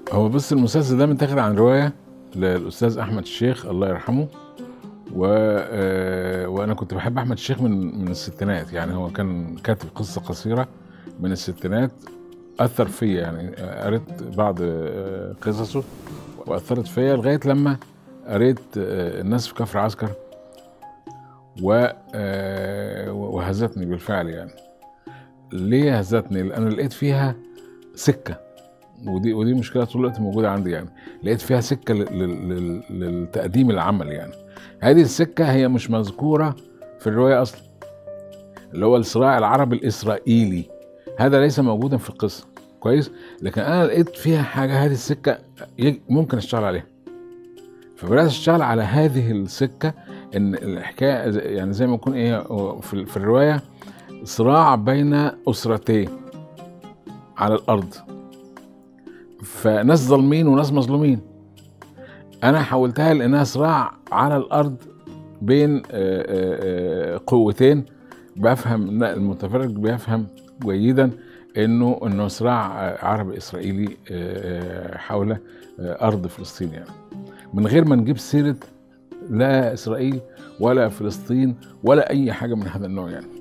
هو بص المسلسل ده متاخد عن روايه للاستاذ احمد الشيخ الله يرحمه و... آه، وانا كنت بحب احمد الشيخ من من الستينات يعني هو كان كاتب قصه قصيره من الستينات اثر فيا يعني آه، قريت بعض آه، قصصه واثرت فيا لغايه لما قريت آه، الناس في كفر عسكر و آه، وهزتني بالفعل يعني ليه هزتني لان لقيت فيها سكه ودي ودي مشكله طول الوقت موجوده عندي يعني لقيت فيها سكه لل- لل- لل- للتقديم العمل يعني هذه السكه هي مش مذكوره في الروايه اصلا اللي هو الصراع العربي الاسرائيلي هذا ليس موجودا في القصه كويس لكن انا لقيت فيها حاجه هذه السكه يج- ممكن اشتغل عليها فبدات اشتغل على هذه السكه ان الحكايه زي- يعني زي ما يكون ايه هو في في الروايه صراع بين اسرتين على الارض فناس ظالمين وناس مظلومين انا حولتها لانها صراع على الارض بين آه، آه، آه، قوتين بفهم إن المتفرج بيفهم جيدا انه انه صراع آه، عربي اسرائيلي آه، حول آه، ارض فلسطين يعني من غير ما نجيب سيره لا اسرائيل ولا فلسطين ولا اي حاجه من هذا النوع يعني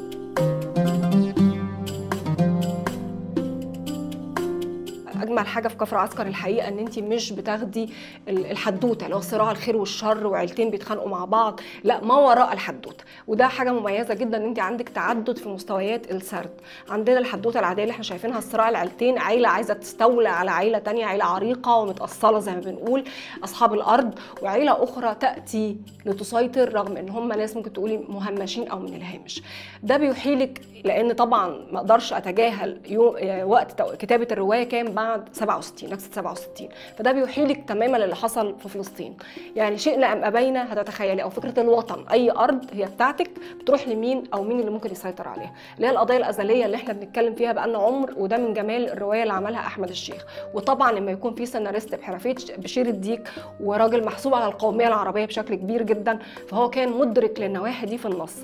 اجمل حاجه في كفر عسكر الحقيقه ان انت مش بتاخدي ال- الحدوته اللي هو صراع الخير والشر وعيلتين بيتخانقوا مع بعض لا ما وراء الحدوته وده حاجه مميزه جدا ان انت عندك تعدد في مستويات السرد عندنا الحدوته العاديه اللي احنا شايفينها الصراع العيلتين عيله عايزه تستولى على عيله تانية عيله عريقه ومتاصله زي ما بنقول اصحاب الارض وعيله اخرى تاتي لتسيطر رغم ان هم ناس ممكن تقولي مهمشين او من الهامش ده بيحيلك لان طبعا ما اقدرش اتجاهل يوم آه، وقت تو- كتابه الروايه كان بعد 67 نكسه 67 فده بيحيلك تماما للي حصل في فلسطين يعني شئنا ام ابينا هتتخيلي او فكره الوطن اي ارض هي بتاعتك بتروح لمين او مين اللي ممكن يسيطر عليها اللي هي القضيه الازليه اللي احنا بنتكلم فيها بقالنا عمر وده من جمال الروايه اللي عملها احمد الشيخ وطبعا لما يكون في سيناريست بحرفيه بشير الديك وراجل محسوب على القوميه العربيه بشكل كبير جدا فهو كان مدرك للنواحي دي في النص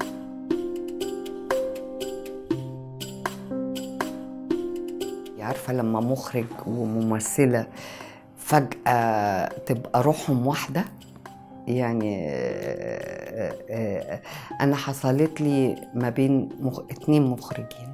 عارفة لما مخرج وممثلة فجأة تبقى روحهم واحدة يعني آه، آه، أنا حصلت لي ما بين مخ... اتنين مخرجين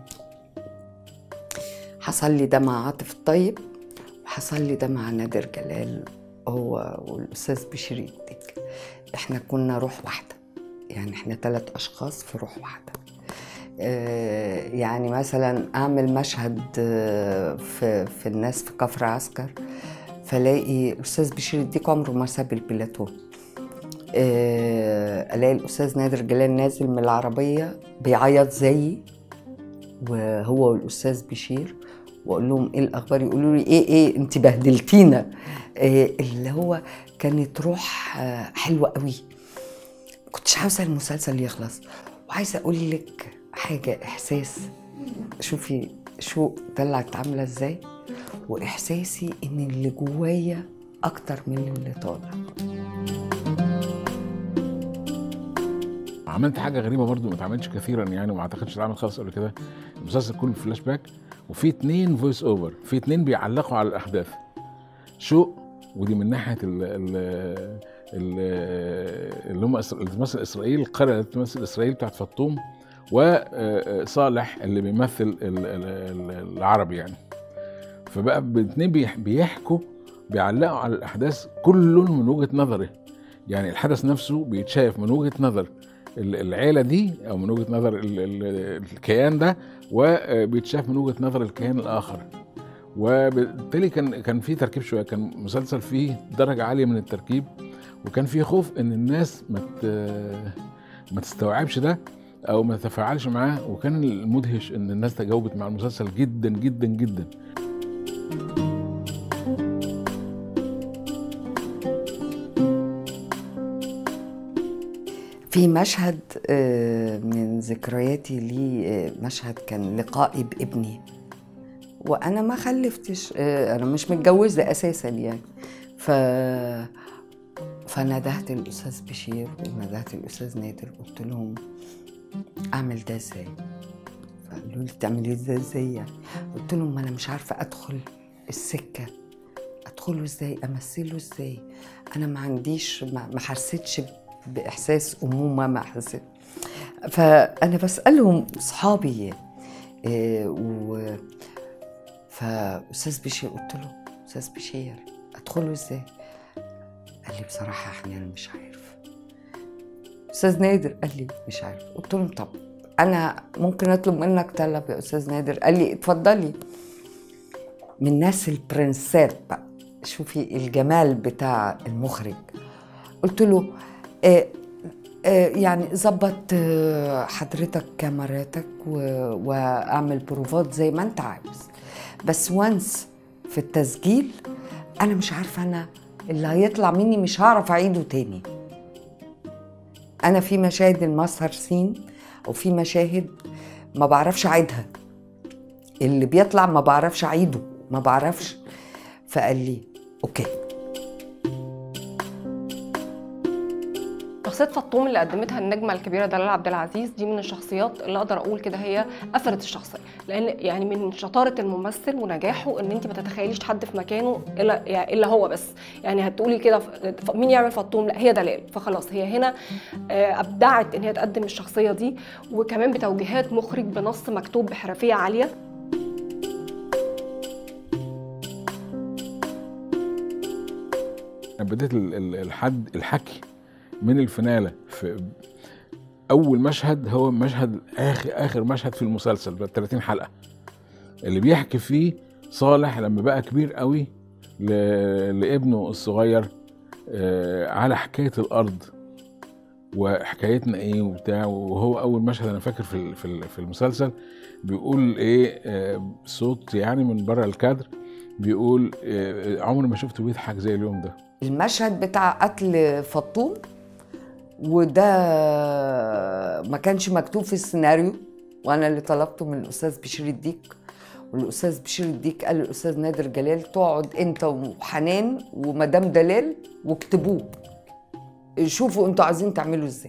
حصل لي ده مع عاطف الطيب وحصل لي ده مع نادر جلال هو والأستاذ بشير الديك احنا كنا روح واحدة يعني احنا ثلاث أشخاص في روح واحدة آه، يعني مثلا اعمل مشهد آه، في في الناس في كفر عسكر فلاقي الاستاذ بشير الديك عمره ما ساب البلاتون آه، الاقي الاستاذ نادر جلال نازل من العربيه بيعيط زيي وهو والاستاذ بشير واقول لهم ايه الاخبار يقولوا لي ايه ايه انت بهدلتينا آه، اللي هو كانت روح آه، حلوه قوي كنتش عاوزه المسلسل يخلص وعايزه اقول لك حاجه احساس شوفي شو طلعت عامله ازاي واحساسي ان اللي جوايا اكتر من اللي طالع عملت حاجه غريبه برضو ما اتعملتش كثيرا يعني وما اعتقدش اتعمل خالص قبل كده المسلسل كله فلاش باك وفي اتنين فويس اوفر في اتنين بيعلقوا على الاحداث شو ودي من ناحيه ال ال ال- اللي هم إسر- اللي بتمثل اسرائيل القريه اللي بتمثل اسرائيل بتاعت فطوم وصالح اللي بيمثل ال- ال- ال- العربي يعني فبقى الاثنين بيحكوا بيعلقوا على الاحداث كل من وجهه نظره يعني الحدث نفسه بيتشاف من وجهه نظر ال- العيله دي او من وجهه نظر ال- ال- الكيان ده وبيتشاف من وجهه نظر الكيان الاخر وبالتالي كان كان في تركيب شويه كان مسلسل فيه درجه عاليه من التركيب وكان فيه خوف ان الناس ما ت- ما تستوعبش ده او ما تتفاعلش معاه وكان المدهش ان الناس تجاوبت مع المسلسل جدا جدا جدا في مشهد آه، من ذكرياتي لي آه، مشهد كان لقائي بابني وانا ما خلفتش آه، انا مش متجوزه اساسا يعني ف فندهت الاستاذ بشير وندهت الاستاذ نادر قلت لهم اعمل ده ازاي فقالوا لي تعملي ده ازاي يعني قلت لهم ما انا مش عارفه ادخل السكه ادخله ازاي امثله ازاي انا ما عنديش ما ما حسيتش باحساس امومه ما حسيت فانا بسالهم اصحابي إيه و فاستاذ بشير قلت له استاذ بشير ادخله ازاي قال لي بصراحه يا حنان مش عارف استاذ نادر قال لي مش عارف قلت له طب انا ممكن اطلب منك طلب يا استاذ نادر قال لي اتفضلي من ناس البرنسات بقى شوفي الجمال بتاع المخرج قلت له آه آه يعني ظبط آه حضرتك كاميراتك و- واعمل بروفات زي ما انت عاوز بس وانس في التسجيل انا مش عارفه انا اللي هيطلع مني مش هعرف اعيده تاني انا في مشاهد المسهر سين او في مشاهد ما بعرفش اعيدها اللي بيطلع ما بعرفش اعيده ما بعرفش فقال لي اوكي شخصية فطوم اللي قدمتها النجمة الكبيرة دلال عبد العزيز دي من الشخصيات اللي اقدر اقول كده هي قفلت الشخصية لان يعني من شطارة الممثل ونجاحه ان انت ما تتخيليش حد في مكانه الا يعني الا هو بس يعني هتقولي كده ف- مين يعمل فطوم لا هي دلال فخلاص هي هنا آه، ابدعت ان هي تقدم الشخصية دي وكمان بتوجيهات مخرج بنص مكتوب بحرفية عالية بديت ال- ال- الحد الحكي من الفنالة في أول مشهد هو مشهد آخر آخر مشهد في المسلسل بقى 30 حلقة اللي بيحكي فيه صالح لما بقى كبير قوي ل- لابنه الصغير آه، على حكاية الأرض وحكايتنا ايه وبتاع وهو اول مشهد انا فاكر في ال- في ال- في المسلسل بيقول ايه آه، صوت يعني من بره الكادر بيقول آه، عمري ما شفته بيضحك زي اليوم ده المشهد بتاع قتل فطوم وده ما كانش مكتوب في السيناريو وانا اللي طلبته من الاستاذ بشير الديك والاستاذ بشير الديك قال للاستاذ نادر جلال تقعد انت وحنان ومدام دلال واكتبوه شوفوا انتوا عايزين تعملوا ازاي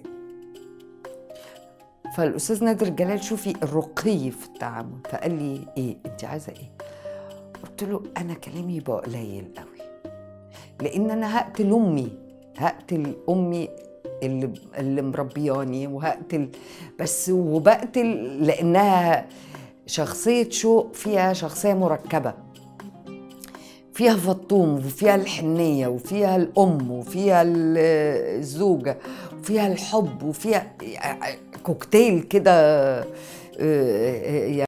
فالاستاذ نادر جلال شوفي الرقي في التعامل فقال لي ايه انت عايزه ايه قلت له انا كلامي يبقى قليل قوي لان انا هقتل امي هقتل امي اللي اللي مربياني وهقتل بس وبقتل لانها شخصيه شوق فيها شخصيه مركبه فيها فطوم وفيها الحنيه وفيها الام وفيها ال- الزوجه وفيها الحب وفيها كوكتيل كده آه، آه،